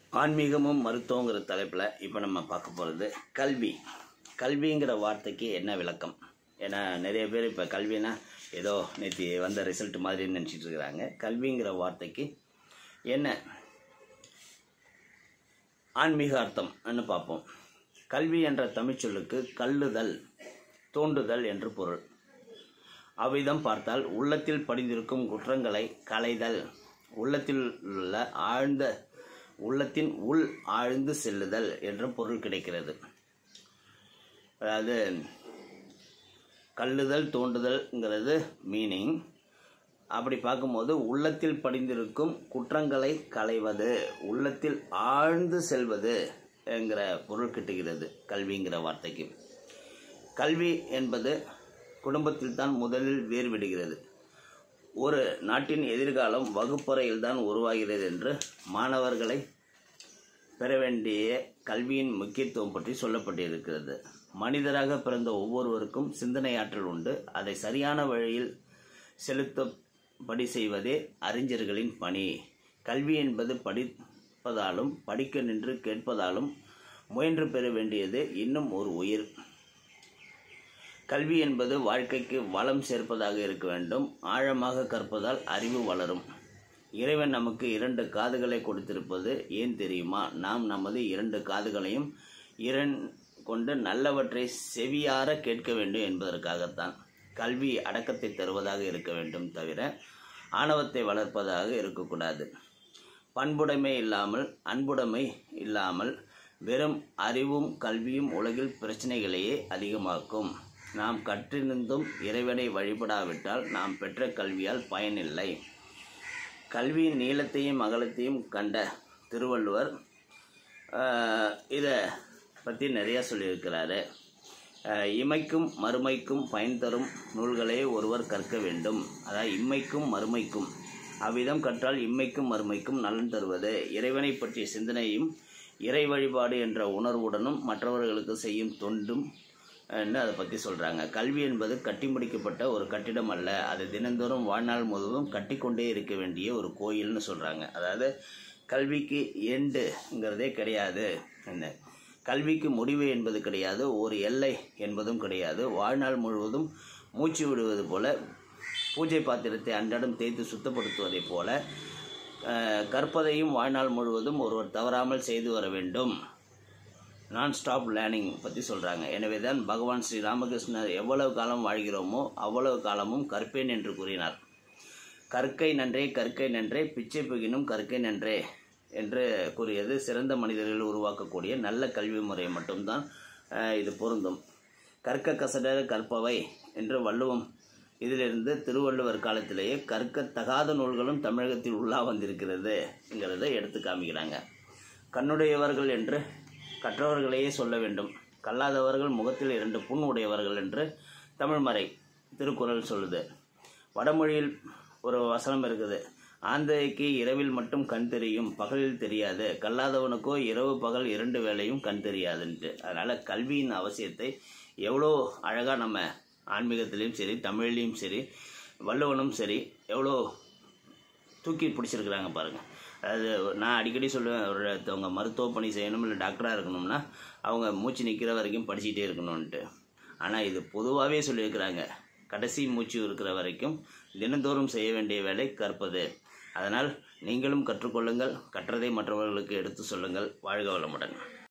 ஆன்மீகமும் மருத்துவங்கிற தலைப்பில் இப்போ நம்ம பார்க்க போகிறது கல்வி கல்விங்கிற வார்த்தைக்கு என்ன விளக்கம் ஏன்னா நிறைய பேர் இப்போ கல்வினா ஏதோ நேற்று வந்த ரிசல்ட் மாதிரி நினச்சிட்டு இருக்கிறாங்க கல்விங்கிற வார்த்தைக்கு என்ன ஆன்மீக அர்த்தம்னு பார்ப்போம் கல்வி என்ற தமிழ்ச்சொல்லுக்கு கல்லுதல் தோண்டுதல் என்று பொருள் அவ்விதம் பார்த்தால் உள்ளத்தில் படிந்திருக்கும் குற்றங்களை களைதல் உள்ளத்தில் உள்ள ஆழ்ந்த உள்ளத்தின் உள் ஆழ்ந்து செல்லுதல் என்ற பொருள் கிடைக்கிறது அதாவது கல்லுதல் தோண்டுதல்ங்கிறது மீனிங் அப்படி பார்க்கும்போது உள்ளத்தில் படிந்திருக்கும் குற்றங்களை களைவது உள்ளத்தில் ஆழ்ந்து செல்வது என்கிற பொருள் கிட்டுகிறது கல்விங்கிற வார்த்தைக்கு கல்வி என்பது குடும்பத்தில் தான் முதலில் வேறுவிடுகிறது ஒரு நாட்டின் எதிர்காலம் வகுப்பறையில் தான் உருவாகிறது என்று மாணவர்களை பெற வேண்டிய கல்வியின் முக்கியத்துவம் பற்றி சொல்லப்பட்டிருக்கிறது மனிதராக பிறந்த ஒவ்வொருவருக்கும் சிந்தனை ஆற்றல் உண்டு அதை சரியான வழியில் செலுத்தபடி செய்வதே அறிஞர்களின் பணி கல்வி என்பது படிப்பதாலும் படிக்க நின்று கேட்பதாலும் முயன்று பெற வேண்டியது இன்னும் ஒரு உயிர் கல்வி என்பது வாழ்க்கைக்கு வளம் சேர்ப்பதாக இருக்க வேண்டும் ஆழமாக கற்பதால் அறிவு வளரும் இறைவன் நமக்கு இரண்டு காதுகளை கொடுத்திருப்பது ஏன் தெரியுமா நாம் நமது இரண்டு காதுகளையும் இரண் கொண்டு நல்லவற்றை செவியார கேட்க வேண்டும் என்பதற்காகத்தான் கல்வி அடக்கத்தை தருவதாக இருக்க வேண்டும் தவிர ஆணவத்தை வளர்ப்பதாக இருக்கக்கூடாது பண்புடைமை இல்லாமல் அன்புடைமை இல்லாமல் வெறும் அறிவும் கல்வியும் உலகில் பிரச்சனைகளையே அதிகமாக்கும் நாம் கற்றிருந்தும் இறைவனை வழிபடாவிட்டால் நாம் பெற்ற கல்வியால் பயனில்லை கல்வியின் நீளத்தையும் அகலத்தையும் கண்ட திருவள்ளுவர் இதை பற்றி நிறையா சொல்லியிருக்கிறாரு அஹ், இமைக்கும் மறுமைக்கும் பயன் தரும் நூல்களே ஒருவர் கற்க வேண்டும் அதாவது இம்மைக்கும் மறுமைக்கும் அவ்விதம் கற்றால் இம்மைக்கும் மறுமைக்கும் நலன் தருவது இறைவனை பற்றிய சிந்தனையும் இறை வழிபாடு என்ற உணர்வுடனும் மற்றவர்களுக்கு செய்யும் தொண்டும் ன்னு அதை பற்றி சொல்கிறாங்க கல்வி என்பது கட்டி முடிக்கப்பட்ட ஒரு கட்டிடம் அல்ல அது தினந்தோறும் வாழ்நாள் முழுவதும் கட்டிக்கொண்டே இருக்க வேண்டிய ஒரு கோயில்னு சொல்கிறாங்க அதாவது கல்விக்கு எண்டுங்கிறதே கிடையாது என்ன கல்விக்கு முடிவு என்பது கிடையாது ஒரு எல்லை என்பதும் கிடையாது வாழ்நாள் முழுவதும் மூச்சு விடுவது போல பூஜை பாத்திரத்தை அன்றாடம் தேய்த்து சுத்தப்படுத்துவதைப் போல அஹ், கற்பதையும் வாழ்நாள் முழுவதும் ஒருவர் தவறாமல் செய்து வர வேண்டும் நான் ஸ்டாப் லேர்னிங் பற்றி சொல்கிறாங்க எனவே தான் பகவான் ஸ்ரீ ராமகிருஷ்ணர் எவ்வளவு காலம் வாழ்கிறோமோ அவ்வளவு காலமும் கற்பேன் என்று கூறினார் கற்கை நன்றே கற்கை நன்றே பிச்சை புகினும் கற்கை நன்றே என்று கூறியது சிறந்த மனிதர்கள் உருவாக்கக்கூடிய நல்ல கல்வி முறை மட்டும்தான் அஹ், இது பொருந்தும் கற்க கசட கற்பவை என்று வள்ளுவம் இதிலிருந்து திருவள்ளுவர் காலத்திலேயே கற்கத்தகாத நூல்களும் தமிழகத்தில் உள்ளா வந்திருக்கிறதுங்கிறத எடுத்து காமிக்கிறாங்க கண்ணுடையவர்கள் என்று கற்றவர்களையே சொல்ல வேண்டும் கல்லாதவர்கள் முகத்தில் இரண்டு புண் உடையவர்கள் என்று தமிழ்மறை திருக்குறள் சொல்லுது வடமொழியில் ஒரு வசனம் இருக்குது ஆந்தைக்கு இரவில் மட்டும் கண் தெரியும் பகலில் தெரியாது கல்லாதவனுக்கோ இரவு பகல் இரண்டு வேளையும் கண் தெரியாதுன்ட்டு அதனால் கல்வியின் அவசியத்தை எவ்வளோ அழகாக நம்ம ஆன்மீகத்திலையும் சரி தமிழ்லேயும் சரி வள்ளுவனும் சரி எவ்வளோ தூக்கி பிடிச்சிருக்கிறாங்க பாருங்கள் அதாவது நான் அடிக்கடி சொல்லுவேன் ஒருத்தவங்க மருத்துவ பணி செய்யணும் இல்லை டாக்டராக இருக்கணும்னா அவங்க மூச்சு நிற்கிற வரைக்கும் படிச்சுட்டே இருக்கணும்ன்ட்டு ஆனால் இது பொதுவாகவே சொல்லியிருக்கிறாங்க கடைசி மூச்சு இருக்கிற வரைக்கும் தினந்தோறும் செய்ய வேண்டிய வேலை கற்பது அதனால் நீங்களும் கற்றுக்கொள்ளுங்கள் கற்றதை மற்றவர்களுக்கு எடுத்து சொல்லுங்கள் வாழ்க வளமுடன்